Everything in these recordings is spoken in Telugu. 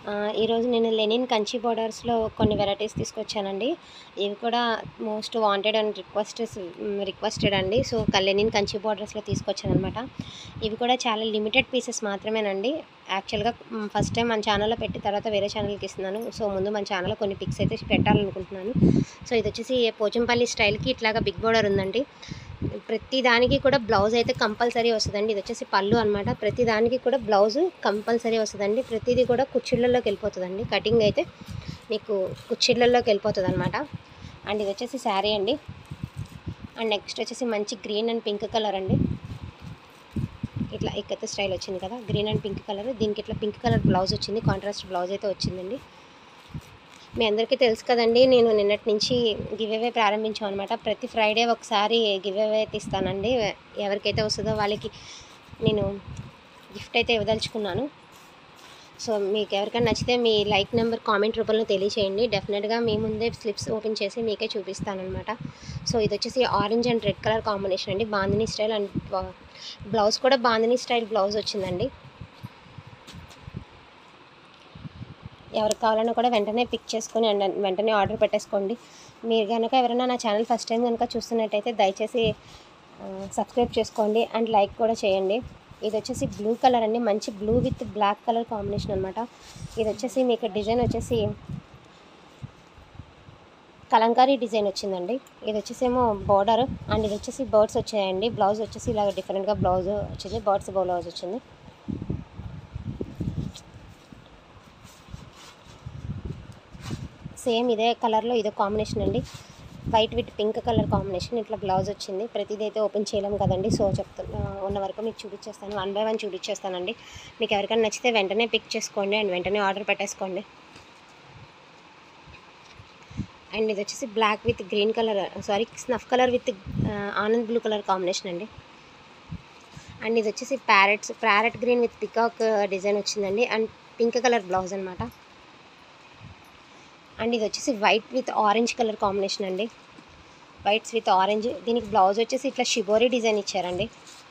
ఆ, ఈరోజు నేను లెనిన్ కంచి బోర్డర్స్లో కొన్ని వెరైటీస్ తీసుకొచ్చానండి ఇవి కూడా most wanted and request requested అండి సో క- లెనిన్ కంచి బోర్డర్స్లో తీసుకొచ్చాను అనమాట ఇవి కూడా చాలా లిమిటెడ్ పీసెస్ మాత్రమేనండి యాక్చువల్గా ఫస్ట్ టైం మన ఛానల్లో పెట్టి తర్వాత వేరే ఛానల్కి ఇస్తున్నాను సో ముందు మన ఛానల్లో కొన్ని పిక్స్ అయితే పెట్టాలనుకుంటున్నాను సో ఇది వచ్చేసి పోచంపల్లి స్టైల్కి ఇట్లాగా బిగ్ బోర్డర్ ఉందండి ప్రతి దానికి కూడా బ్లౌజ్ అయితే కంపల్సరీ వస్తుందండి ఇది వచ్చేసి పళ్ళు అనమాట ప్రతి దానికి కూడా బ్లౌజ్ కంపల్సరీ వస్తుందండి ప్రతిదీ కూడా కుచ్చిళ్ళల్లోకి వెళ్ళిపోతుందండి కటింగ్ అయితే మీకు కుచ్చిళ్ళల్లోకి వెళ్ళిపోతుంది అనమాట అండ్ ఇది వచ్చేసి శారీ అండి అండ్ నెక్స్ట్ వచ్చేసి మంచి గ్రీన్ అండ్ పింక్ కలర్ అండి ఇట్లా ఇక్కత స్టైల్ వచ్చింది కదా గ్రీన్ అండ్ పింక్ కలర్ దీనికి ఇట్లా పింక్ కలర్ బ్లౌజ్ వచ్చింది కాంట్రాస్ట్ బ్లౌజ్ అయితే వచ్చిందండి మీ అందరికీ తెలుసు కదండి నేను నిన్నటి నుంచి గివ్ అవే ప్రారంభించాం అనమాట ప్రతి ఫ్రైడే ఒకసారి గివ్ అవే అయితే ఇస్తానండి ఎవరికైతే వస్తుందో వాళ్ళకి నేను గిఫ్ట్ అయితే ఇవ్వదలుచుకున్నాను సో మీకు ఎవరికైనా నచ్చితే మీ లైక్ నెంబర్ కామెంట్ రూపంలో తెలియచేయండి డెఫినెట్గా మీ ముందే స్లిప్స్ ఓపెన్ చేసి మీకే చూపిస్తానమాట సో ఇది వచ్చేసి orange and red colour combination అండి బాందిని స్టైల్ అండ్ బ్లౌజ్ కూడా బాందిని స్టైల్ బ్లౌజ్ వచ్చిందండి ఎవరికి కావాలన్నా కూడా వెంటనే పిక్ చేసుకొని అండ్ వెంటనే ఆర్డర్ పెట్టేసుకోండి మీరు కనుక ఎవరైనా నా ఛానల్ ఫస్ట్ టైం కనుక చూస్తున్నట్టయితే దయచేసి ఆ, సబ్స్క్రైబ్ చేసుకోండి అండ్ లైక్ కూడా చేయండి ఇది వచ్చేసి బ్లూ కలర్ అండి మంచి blue with black colour combination అనమాట ఇది వచ్చేసి మీకు డిజైన్ వచ్చేసి కలంకారీ డిజైన్ వచ్చిందండి ఇది వచ్చేసేమో బార్డర్ అండ్ ఇది వచ్చేసి బర్డ్స్ వచ్చాయండి బ్లౌజ్ వచ్చేసి ఇలాగ డిఫరెంట్గా బ్లౌజ్ వచ్చింది బర్డ్స్ బ్లౌజ్ వచ్చింది సేమ్ ఇదే కలర్లో ఇదే కాంబినేషన్ అండి white with pink colour combination ఇట్లా బ్లౌజ్ వచ్చింది ప్రతిదీ అయితే ఓపెన్ చేయలేం కదండి సో చెప్తున్నా ఉన్న వరకు మీకు చూపించేస్తాను వన్ బై వన్ చూపించేస్తానండి మీకు ఎవరికైనా నచ్చితే వెంటనే పిక్ చేసుకోండి అండ్ వెంటనే ఆర్డర్ పెట్టేసుకోండి అండ్ ఇది వచ్చేసి black with green colour sorry snuff colour with Anand blue colour combination అండి అండ్ ఇది వచ్చేసి parrots parrot green with peacock design వచ్చిందండి అండ్ పింక్ కలర్ బ్లౌజ్ అనమాట అండ్ ఇది వచ్చేసి white with orange colour combination అండి వైట్స్ విత్ ఆరెంజ్ దీనికి బ్లౌజ్ వచ్చేసి ఇట్లా షిబోరీ డిజైన్ ఇచ్చారండి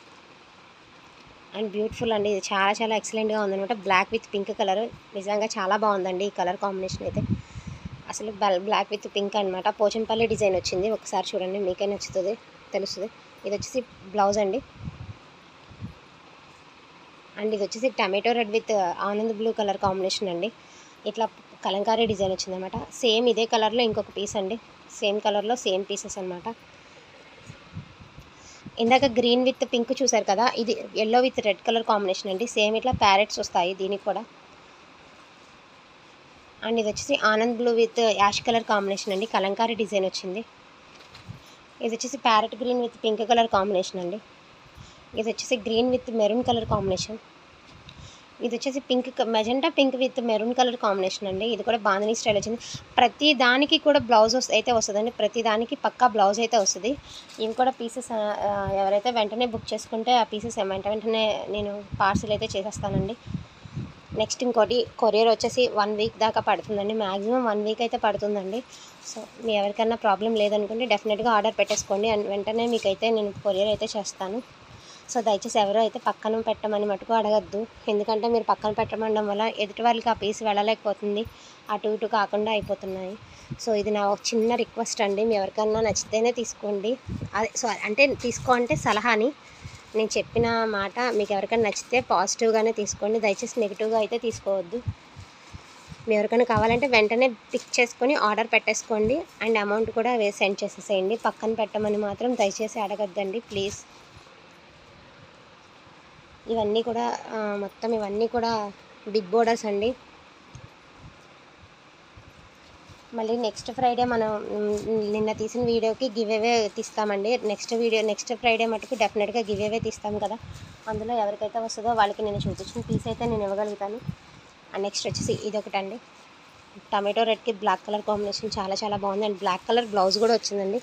అండ్ బ్యూటిఫుల్ అండి ఇది చాలా చాలా ఎక్సలెంట్గా ఉందన్నమాట బ్లాక్ విత్ పింక్ కలర్ నిజంగా చాలా బాగుందండి ఈ కలర్ కాంబినేషన్ అయితే అసలు బ్లాక్ విత్ పింక్ అనమాట పోచంపల్లి డిజైన్ వచ్చింది ఒకసారి చూడండి మీకే నచ్చుతుంది తెలుస్తుంది ఇది వచ్చేసి బ్లౌజ్ అండి అండ్ ఇది వచ్చేసి tomato red with Anand blue colour combination అండి ఇట్లా కలంకారీ డిజైన్ వచ్చిందనమాట సేమ్ ఇదే కలర్లో ఇంకొక పీస్ అండి సేమ్ కలర్లో సేమ్ పీసెస్ అనమాట ఇందాక గ్రీన్ విత్ పింక్ చూసారు కదా ఇది yellow with red colour combination అండి సేమ్ ఇట్లా ప్యారెట్స్ వస్తాయి దీనికి కూడా అండ్ ఇది వచ్చేసి Anand blue with ash colour combination అండి కలంకారీ డిజైన్ వచ్చింది ఇది వచ్చేసి parrot green with pink colour combination అండి ఇది వచ్చేసి green with maroon colour combination ఇది వచ్చేసి pink magenta pink with maroon colour combination అండి ఇది కూడా బాంధనీ స్టైల్ వచ్చింది ప్రతి దానికి కూడా బ్లౌజ్ అయితే వస్తుందండి ప్రతి దానికి పక్కా బ్లౌజ్ అయితే వస్తుంది ఇవి కూడా పీసెస్ ఎవరైతే వెంటనే బుక్ చేసుకుంటే ఆ పీసెస్ వెంట వెంటనే నేను పార్సిల్ అయితే చేసేస్తానండి నెక్స్ట్ ఇంకోటి కొరియర్ వచ్చేసి వన్ వీక్ దాకా పడుతుందండి మ్యాక్సిమం వన్ వీక్ అయితే పడుతుందండి సో మీ ఎవరికైనా ప్రాబ్లం లేదనుకుంటే డెఫినెట్గా ఆర్డర్ పెట్టేసుకోండి అండ్ వెంటనే మీకైతే నేను కొరియర్ అయితే చేస్తాను సో దయచేసి ఎవరో అయితే పక్కన పెట్టమని మటుకు అడగద్దు ఎందుకంటే మీరు పక్కన పెట్టమండం వల్ల ఎదుటి వాళ్ళకి ఆ పీస్ వెళ్ళలేకపోతుంది అటు ఇటు కాకుండా అయిపోతున్నాయి సో ఇది నా ఒక చిన్న రిక్వెస్ట్ అండి మీ ఎవరికన్నా నచ్చితేనే తీసుకోండి అదే సో అంటే తీసుకో అంటే సలహాని నేను చెప్పిన మాట మీకు ఎవరికైనా నచ్చితే పాజిటివ్గానే తీసుకోండి దయచేసి నెగిటివ్గా అయితే తీసుకోవద్దు మీ ఎవరికైనా కావాలంటే వెంటనే పిక్ చేసుకొని ఆర్డర్ పెట్టేసుకోండి అండ్ అమౌంట్ కూడా వే సెండ్ చేసేసేయండి పక్కన పెట్టమని మాత్రం దయచేసి అడగద్దండి ప్లీజ్ ఇవన్నీ కూడా ఆ, మొత్తం ఇవన్నీ కూడా బిగ్ బోర్డర్స్ అండి మళ్ళీ నెక్స్ట్ ఫ్రైడే మనం మ్, నిన్న తీసిన వీడియోకి గివ్ అవే తీస్తామండి నెక్స్ట్ వీడియో నెక్స్ట్ ఫ్రైడే మటుకు డెఫినెట్గా గివ్ అవే తీస్తాం కదా అందులో ఎవరికైతే వస్తుందో వాళ్ళకి నేను చూపించిన పీస్ అయితే నేను ఇవ్వగలుగుతాను అండ్ నెక్స్ట్ వచ్చేసి ఇది ఒకటి అండి టమాటో రెడ్కి బ్లాక్ కలర్ కాంబినేషన్ చాలా చాలా బాగుంది అండ్ బ్లాక్ కలర్ బ్లౌజ్ కూడా వచ్చిందండి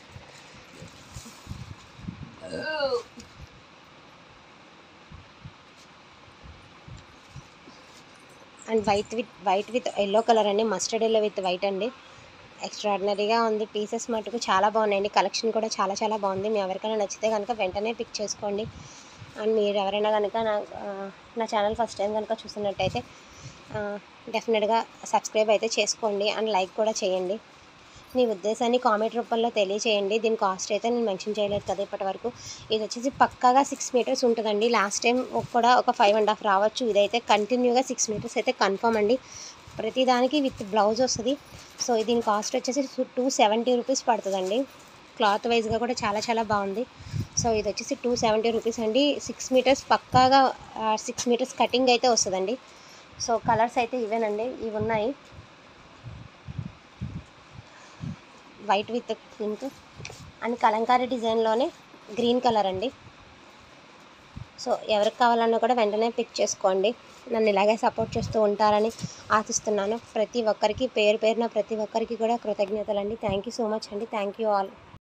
and white with white with yellow colour అండి మస్టర్డ్ ఎల్లో విత్ వైట్ అండి ఎక్స్ట్రాడినరీగా ఉంది పీసెస్ మటుకు చాలా బాగున్నాయండి కలెక్షన్ కూడా చాలా చాలా బాగుంది మీ ఎవరికైనా నచ్చితే కనుక వెంటనే పిక్ చేసుకోండి అండ్ మీరు ఎవరైనా కనుక నా ఆ, నా ఛానల్ ఫస్ట్ టైం కనుక చూస్తున్నట్టయితే డెఫినెట్గా సబ్స్క్రైబ్ అయితే చేసుకోండి అండ్ లైక్ కూడా చేయండి మీ ఉద్దేశాన్ని కామెంట్ రూపంలో తెలియచేయండి దీని కాస్ట్ అయితే నేను మెన్షన్ చేయలేదు కదా ఇప్పటి వరకు ఇది వచ్చేసి పక్కాగా సిక్స్ మీటర్స్ ఉంటుందండి లాస్ట్ టైం కూడా ఒక ఫైవ్ అండ్ హాఫ్ రావచ్చు ఇదైతే కంటిన్యూగా సిక్స్ మీటర్స్ అయితే కన్ఫర్మ్ అండి ప్రతిదానికి విత్ బ్లౌజ్ వస్తుంది సో దీని కాస్ట్ వచ్చేసి టూ సెవెంటీ రూపీస్ పడుతుందండి క్లాత్ వైజ్గా కూడా చాలా చాలా బాగుంది సో ఇది వచ్చేసి టూ సెవెంటీ రూపీస్ అండి సిక్స్ మీటర్స్ పక్కాగా సిక్స్ మీటర్స్ కటింగ్ అయితే వస్తుందండి సో కలర్స్ అయితే ఇవేనండి ఇవి ఉన్నాయి white with pink and kalamkari డిజైన్లోనే గ్రీన్ కలర్ అండి సో ఎవరికి కావాలన్నా కూడా వెంటనే పిక్ చేసుకోండి నన్ను ఇలాగే సపోర్ట్ చేస్తూ ఉంటారని ఆశిస్తున్నాను ప్రతి ఒక్కరికి పేరు పేరున ప్రతి ఒక్కరికి కూడా కృతజ్ఞతలు అండి థ్యాంక్ యూ సో మచ్ అండి థ్యాంక్ యూ ఆల్